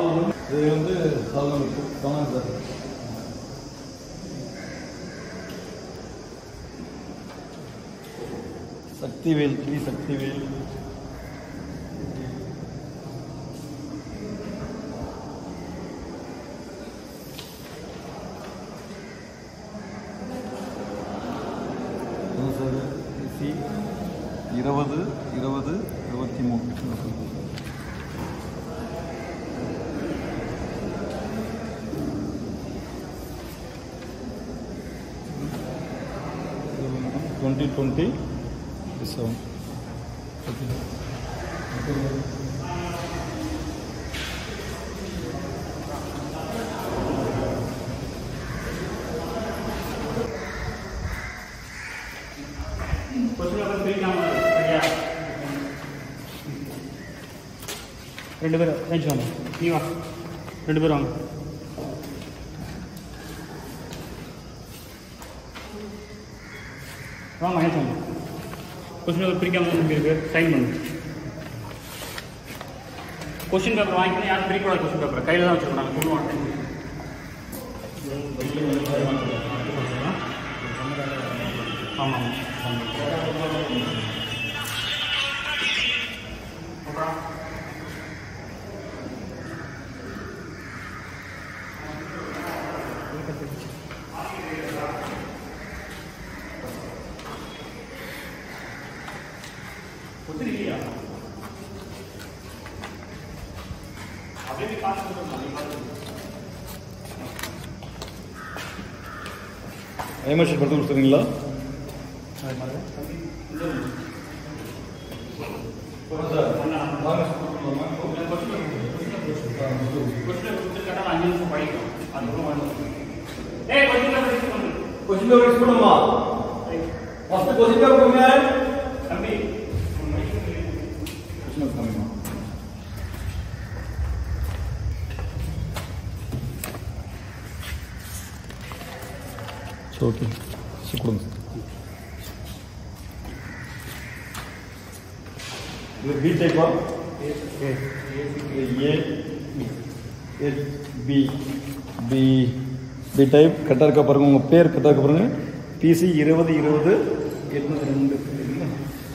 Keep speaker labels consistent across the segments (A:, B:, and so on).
A: இது வந்து பதினொன்று பதினொன்று sir Sakthivel three Sakthivel sir C இருபது இருபது இருபத்தி மூணு டுவெண்ட்டி டுவெண்ட்டி செவன் ஓகே
B: ரெண்டு பேரும் ஏஞ்சி வாங்க நீ வா ரெண்டு பேரும் வாங்க வாங்க ஏஞ்சி வாங்க கொஸ்டின் பேப்பர் பிரிக்காம தான் இருக்கு சைன் பண்ணு கொஸ்டின் பேப்பர் வாங்கிக்கணும் யாரும் பிரிக்கூடாது கொஸ்டின் பேப்பர் கையில் தான் வச்சுருக்கோம் நாங்கள் சொல்லுவோம் ஆமாம் ஒத்துரு இல்லையா அப்படியே பார்த்து
A: ஐஎம்எஸ் படுத்து கொடுத்துருங்களா
B: அஞ்சு நிமிஷம் படிக்கும் அதுக்கப்புறம் வந்து ஏய் கொஸ்டின் பேப்பர் ரிசீவ் பண்ணு
A: கொஸ்டின் பேப்பர் யூஸ் பண்ணுமா ஃபர்ஸ்ட் கொஸ்டின் பேப்பர் கொடுங்க
B: தம்பி
A: கொஸ்டின் பேப்பர் காமிமா சரி ஓகே சரி கொடுங்க இது பி டைப்பா A B B B type கரெக்டாக இருக்கா பாருங்க உங்கள் பேர் கரெக்டாக இருக்கா பாருங்க பிசி இருபது இருபது எட்நூத்தி ரெண்டு சரிங்களா?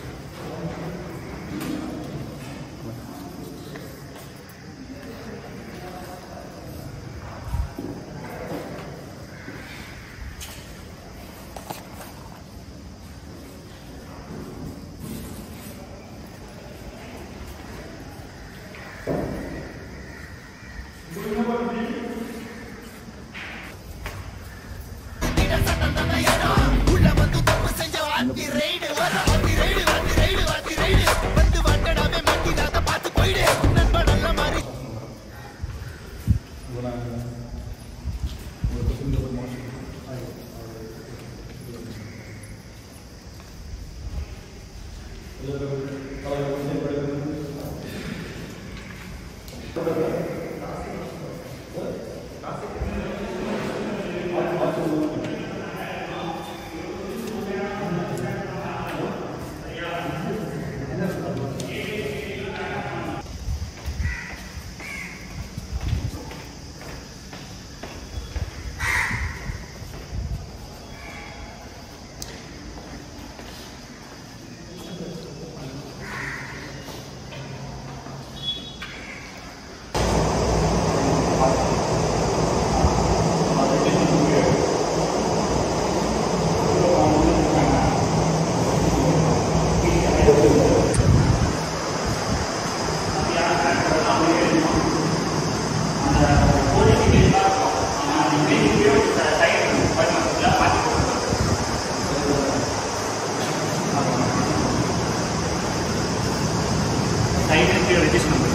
B: சைடுக்கு ரெஜிஸ்டர் நம்பர்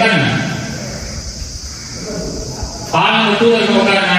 C: உட்காருங்க ஹால் நம்பர் டூ வரைக்கும் உட்காருங்க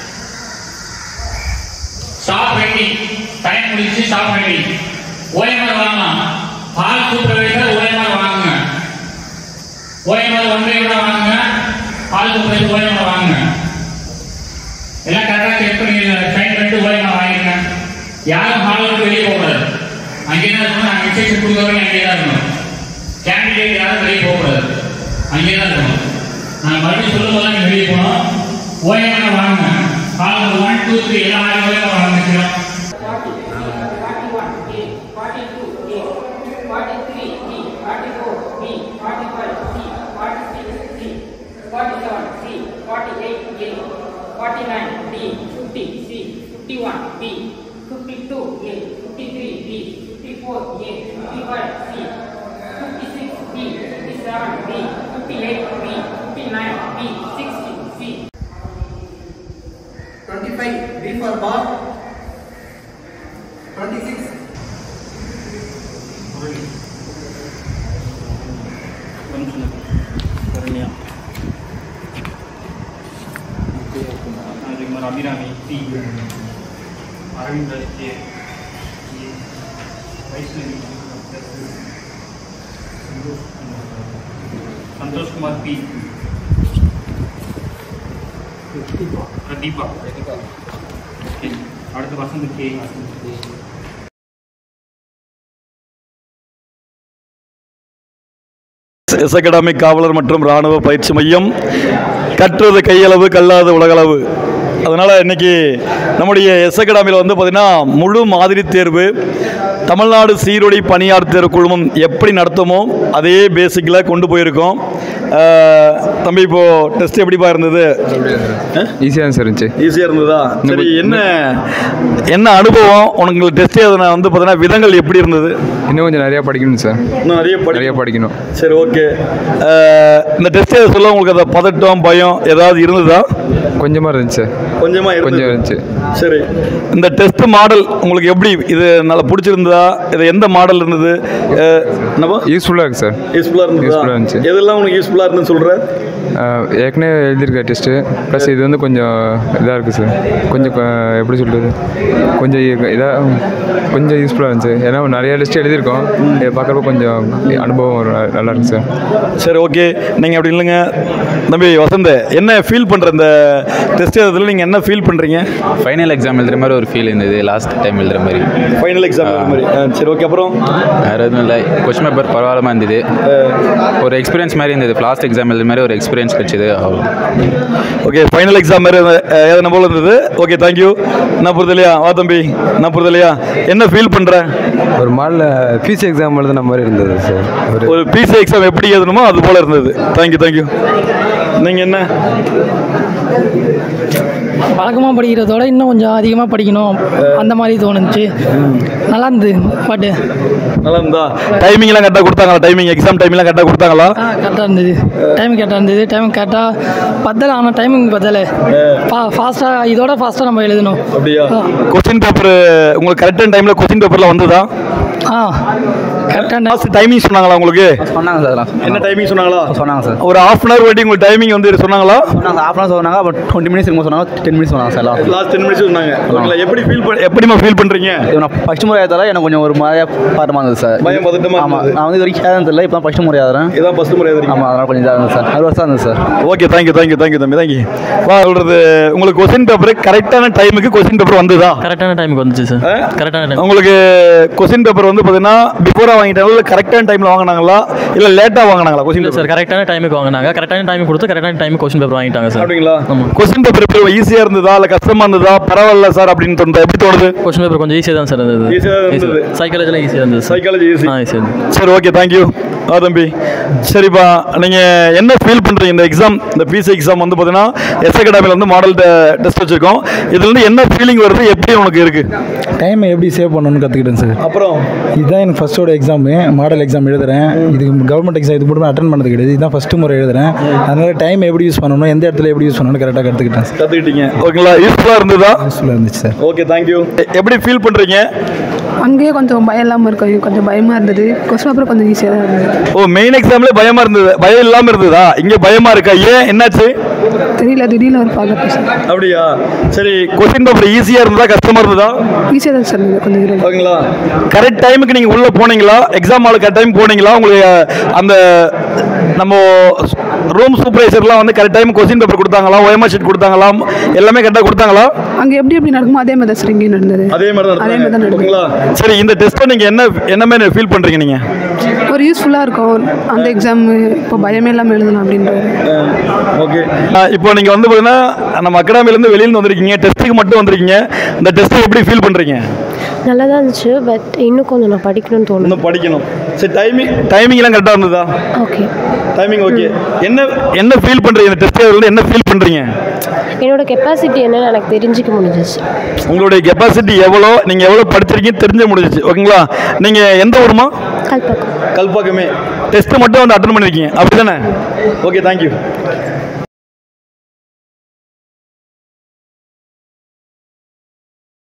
C: ஸ்டாப் ரைட்டிங் டைம் முடிச்சு ஸ்டாப் ரைட்டிங் ஓஎம்ஆர் வாங்கலாம் ஹால் சூப்பர்வைசர் ஓஎம்ஆர் வாங்குங்க ஓஎம்ஆர் ஒன் பை கூட வாங்குங்க ஹால் சூப்பர்வைசர் ஓஎம்ஆர் வாங்குங்க எல்லாம் கரெக்டாக செக் பண்ணி சைன் பண்ணிட்டு ஓஎம்ஆர் வாங்கிருங்க யாரும் ஹால் விட்டு வெளியே போகக்கூடாது அங்கே தான் இருக்கணும் நாங்கள் இன்ஸ்ட்ரக்ஷன் கொடுக்குற வரைக்கும் அங்கே தான் இருக்கணும் கேண்டிடேட் யாரும் வெளியே போகக்கூடாது அங்கே தான் இருக்கணும் நாங்கள் மறுபடியும் சொல்லும் போது நீங்கள் வெளியே போகணும் ஓஎம்ஆர் வாங்குங்க hall number one two three எல்லா ஆறு ஓஎம்ஆர் வாங்கிக்கிறோம்
D: 41 A, 42 A, 43 B, 44 B, 45 C, 46 C, 47 C, 48 A, 49 D, 50 C, 51 B, 52 A, 53 B, 54 A, 55 C, 56 B, 57 B, 58 B, 59 B, 60 C.
E: 25 B for ball. 26
B: Karunya அதுக்கு Abirami D Aravind A Vaishnavi Santhosh Kumar B Pratheeba Okay. அடுத்து Vasanth K
A: S academy காவலர் மற்றும் இராணுவ பயிற்சி மையம் கற்றது கையளவு கல்லாத உலகளவு அதனால் இன்னைக்கு நம்முடைய எஸ் அகாடமியில் வந்து பார்த்திங்கன்னா முழு மாதிரி தேர்வு தமிழ்நாடு சீருடை பணியார் தேர்வு குழுமம் எப்படி நடத்துமோ அதே பேசிக்கில் கொண்டு போயிருக்கோம் அஹ், தம்பி இப்போது டெஸ்ட் எப்படிப்பா இருந்தது
F: ஈஸியாக தான் சார் இருந்துச்சு
A: ஈஸியாக இருந்ததா சரி என்ன என்ன அனுபவம் உனக்கு டெஸ்ட் எதனா வந்து பார்த்தீங்கன்னா விதங்கள் எப்படி இருந்தது
F: இன்னும் கொஞ்சம் நிறையா படிக்கணும் சார்
A: இன்னும் நிறைய படி
F: நிறையா படிக்கணும்
A: சரி ஓகே இந்த டெஸ்ட் சொல்ல உங்களுக்கு அந்த பதட்டம் பயம் ஏதாவது இருந்ததா
F: கொஞ்சமாக இருந்துச்சு சார்
A: கொஞ்சமா
F: கொஞ்சம்
A: இருந்துச்சு
F: இருந்துச்சு
A: சரி இந்த டெஸ்ட் மாடல் உங்களுக்கு எப்படி இது நல்லா பிடிச்சிருந்ததா இது எந்த மாடல் இருந்தது அஹ், என்னப்பா
F: யூஸ்ஃபுல்லாக இருக்குது சார்
A: யூஸ்ஃபுல்லாக இருந்ததா
F: Useful ஆ இருந்துச்சு.
A: எதெல்லாம் உனக்கு யூஸ்ஃபுல்லாக இருந்துன்னு சொல்கிற
F: ஆஹ், ஏற்கனவே எழுதியிருக்க டெஸ்ட்டு ப்ளஸ் இது வந்து கொஞ்சம் இதாக இருக்குது சார் கொஞ்சம் கொ- எப்படி சொல்கிறது கொஞ்சம் இதாக கொஞ்சம் யூஸ்ஃபுல்லாக இருந்துச்சு ஏன்னா நிறைய டெஸ்ட் எழுதியிருக்கோம் இதை பார்க்குறப்ப கொஞ்சம் அனுபவம் ஒரு ந- நல்லா இருக்கு சார்
A: சரி ஓகே நீங்கள் அப்படி இல்லைங்க தம்பி வசந்த் என்ன ஃபீல் பண்ணுற இந்த டெஸ்ட் இதில் நீங்கள் என்ன ஃபீல் பண்ணுறீங்க
G: ஃபைனல் எக்ஸாம் எழுதுற மாதிரி ஒரு ஃபீல் இருந்தது லாஸ்ட் டைம் எழுதுற மாதிரி
A: ஃபைனல் எக்ஸாம் மாதிரி ஆ, சரி ஓகே அப்புறம்
G: வேறு எதுவும் இல்லை கொஸ்டின் பேப்பர் பரவாயில்லமா இருந்தது ஒரு எக்ஸ்பீரியன்ஸ் மாதிரி இருந்தது லாஸ்ட் எக்ஸாம் எழுதுற மாதிரி ஒரு எக்ஸ்பீரியன்ஸ் கிடைச்சது அவ்வளோ
A: ஓகே ஃபைனல் எக்ஸாம் மாதிரி எதனா போல இருந்தது ஓகே தேங்க்யூ என்ன புரியுது இல்லையா வா தம்பி என்ன புரியுது இல்லையா என்ன ஃபீல் பண்ணுற
H: ஒரு மாடலில் பிசி எக்ஸாம் எழுதுன மாதிரி இருந்தது சார் ஒரு
A: ஒரு பிசி எக்ஸாம் எப்படி எழுதணுமோ அது போல இருந்தது தேங்க்யூ தேங்க்யூ நீங்கள் என்ன
I: வழக்கமாக படிக்கிறதோட இன்னும் கொஞ்சம் அதிகமாக படிக்கணும் அந்த மாதிரி தோணுச்சு நல்லா இருந்தது பாட்டு
A: நல்லா இருந்தா டைமிங்லாம் கரெக்டாக கொடுத்தாங்களா டைமிங் எக்ஸாம் டைமிங்லாம் கரெக்டாக கொடுத்தாங்களா
I: ஆ கரெக்டாக இருந்தது டைம் கரெக்டாக இருந்தது டைம் கரெக்டாக பத்தலை ஆனால் டைமிங் பத்தலை ஃபா ஃபாஸ்ட்டாக இதோட ஃபாஸ்ட்டாக நம்ம எழுதணும்
A: அப்படியா
I: ஆ.
A: கொஸ்டின் பேப்பர் உங்களுக்கு கரெக்டான டைமில் கொஸ்டின் பேப்பரில் வந்ததா
I: ஆ கரெக்டாக
A: லாஸ்ட் டைமிங் சொன்னாங்களா உங்களுக்கு
H: சொன்னாங்க சார் அதெல்லாம்
A: என்ன டைமிங் சொன்னாங்களா
H: சொன்னாங்க சார்
A: ஒரு ஹாஃப் அன் ஹவர் வெயிட்டிங் உங்களுக்கு டைமிங் வந்து சொன்னாங்களா
H: சொன்னாங்க ஹாஃப் அன் சொன்னாங்க பட் டுவெண்ட்டி மினிட்ஸ் இருக்கும் சொன்னாங்க டென் மினிட்ஸ் சொன்னாங்க சார் எல்லாம்
A: லாஸ்ட் டென் மினிட்ஸ் சொன்னாங்க ஓகேங்களா எப்படி ஃபீல் பண்ண எப்படிமா ஃபீல் பண்ணுறீங்க
H: இது நான் ஃபஸ்ட் முறை எழுதால எனக்கு கொஞ்சம் ஒரு மாதிரியாக பாட்டமாக இருந்தது சார்
A: பயம் பதட்டமா
H: ஆமாம்
A: இருந்தது.
H: நான் வந்து இது வரைக்கும் ஏதாவது தெரியல இப்போ தான் ஃபஸ்ட் முறை எழுதுறேன்
A: இதான் ஃபஸ்ட் முறை எழுதுறீங்க
H: ஆமாம் அதனால் கொஞ்சம் இதாக இருந்தது சார் அது வருஷம் இருந்தது sir
A: okay thank you thank you thank you தம்பி தேங்க்யூ வா சொல்கிறது உங்களுக்கு கொஸ்டின் பேப்பர் கரெக்டான டைமுக்கு கொஸ்டின் பேப்பர் வந்ததா
J: கரெக்டான டைமுக்கு வந்துச்சு சார்
A: ஆ?
J: கரெக்டான டைம்
A: உங்களுக்கு கொஸ்டின் பேப்பர் வந்து பார்த்தீங்கன்னா பிஃபோராக வாங்கிட்டாங்களா இல்லை கரெக்டான டைமில் வாங்கினாங்களா இல்லை லேட்டாக வாங்கினாங்களா கொஸ்டின்
J: இல்லை சார் கரெக்டான டைமுக்கு வாங்கினாங்க கரெக்டான டைமுக்கு கொடுத்து கரெக்டான டைமுக்கு கொஸ்டின் பேப்பர் வாங்கிட்டாங்க சார்
A: அப்படிங்களா
J: ஆமாம்
A: கொஸ்டின் பேப்பர் எப்படி ஈஸியாக இருந்ததா இல்லை கஷ்டமாக இருந்ததா பரவாயில்ல சார் அப்படின்னு தோணுதா எப்படி தோணுது
J: கொஸ்டின் பேப்பர் கொஞ்சம் ஈஸியாக தான் சார் இருந்தது
A: Easy ஆ இருந்தது.
J: சைக்காலஜிலாம் ஈஸியாக இருந்தது சார்
A: சைக்காலஜி ஈஸி
J: ஆ ஈஸியாக இருந்தது
A: சரி ஓகே தேங்க்யூ ஆ தம்பி சரிப்பா நீங்கள் என்ன ஃபீல் பண்ணுறீங்க இந்த எக்ஸாம் இந்த பிசி எக்ஸாம் வந்து பார்த்தீங்கன்னா எஸ் அகாடமியில் வந்து மாடல் டெஸ்ட் வச்சுருக்கோம் இதுலேருந்து என்ன ஃபீலிங் வருது எப்படி உனக்கு இருக்குது
K: டைமை எப்படி சேவ் பண்ணணும்னு கற்றுக்கிட்டேன் சார்
A: அப்புறம்
K: இதுதான் எனக்கு ஃபஸ்ட்டோட எக்ஸாமு மாடல் எக்ஸாம் எழுதுறேன் இதுக்கு கவர்மெண்ட் எக்ஸாம் இது மட்டும் அட்டன் பண்ணது கிடையாது இதுதான் ஃபஸ்ட்டு முறை எழுதுறேன் அதனால டைம் எப்படி யூஸ் பண்ணணும் எந்த இடத்துல எப்படி யூஸ் பண்ணணும்னு கரெக்டாக கற்றுக்கிட்டேன் சார்
A: கற்றுக்கிட்டீங்க ஓகேங்களா யூஸ்ஃபுல்லாக இருந்ததா
K: யூஸ்ஃபுல்லாக இருந்துச்சு சார்
A: ஓகே தேங்க்யூ எப்படி ஃபீல் பண்ணுறீங்க
L: அங்கேயே கொஞ்சம் பயம் இல்லாமல் இருக்கும் கொஞ்சம் பயமாக இருந்தது கொஸ்டின் பேப்பர் கொஞ்சம் ஈஸியாக தான் இருந்தது
A: ஓ மெயின் எக்ஸாம்ல பயமா இருந்தது பயம் இல்லாம இருந்ததா இங்க பயமா இருக்கா ஏன் என்னாச்சு
L: தெரியல திடீர்னு ஒரு பார்க்க சார்
A: அப்படியா சரி கொஸ்டின் பேப்பர் ஈஸியா இருந்ததா கஷ்டமா இருந்ததா
L: ஈஸியாக தான் சார் இருந்தது கொஞ்சம் இருந்தது
A: ஓகேங்களா கரெக்ட் டைமுக்கு நீங்க உள்ள போனீங்களா எக்ஸாம் ஹால் கரெக்ட் டைம் போனீங்களா உங்களுக்கு அந்த நம்ம ரூம் சூப்பர்வைசர்லாம் வந்து கரெக்ட் டைம் கொஸ்டின் பேப்பர் கொடுத்தாங்களா ஓஎம்ஆர் ஷீட் கொடுத்தாங்களா எல்லாமே கரெக்டாக கொடுத்தாங்களா
L: அங்கே எப்படி எப்படி நடக்குமோ அதே மாதிரி தான் சார் இங்கேயும் நடந்தது
A: அதே மாதிரி தான்
L: அதே மாதிரி தான் நடந்தது
A: ஓகேங்களா சரி இந்த டெஸ்ட்டை நீங்க என்ன என்ன மாதிரி ஃபீல் பண்றீங்க நீங்க
L: ஒரு யூஸ்ஃபுல்லாக இருக்கும் அந்த எக்ஸாம் இப்போ பயமே இல்லாமல் எழுதலாம் அப்படின்றது
A: ஓகே இப்போ நீங்க வந்து பார்த்தீங்கன்னா நம்ம அகாடமிலேருந்து வெளியில வந்திருக்கீங்க டெஸ்ட்டுக்கு மட்டும் வந்திருக்கீங்க இந்த டெஸ்ட்டை எப்படி ஃபீல் பண்றீங்க
M: நல்லா தான் இருந்துச்சு பட் இன்னும் கொஞ்சம் நான் படிக்கணும்னு தோணும்
A: இன்னும் படிக்கணும் சரி டைமிங் டைமிங்லாம் கரெக்டாக இருந்ததா
M: ஓகே
A: டைமிங் ஓகே என்ன என்ன ஃபீல் பண்றீங்க இந்த டெஸ்ட் வந்து என்ன ஃபீல் பண்றீங்க
M: என்னோட கெப்பாசிட்டி என்னன்னு எனக்கு தெரிஞ்சுக்க முடிஞ்சிச்சு
A: உங்களுடைய கெப்பாசிட்டி எவ்வளோ நீங்க எவ்வளோ படிச்சிருக்கீங்க தெரிஞ்ச முடிஞ்சிச்சு ஓகேங்களா நீங்க எந்த ஊருமா
M: கல்பக்கம்
A: கல்பாக்கமே டெஸ்ட் மட்டும் வந்து அட்டன் பண்ணிருக்கீங்க அப்படி தானே ஓகே தேங்க்யூ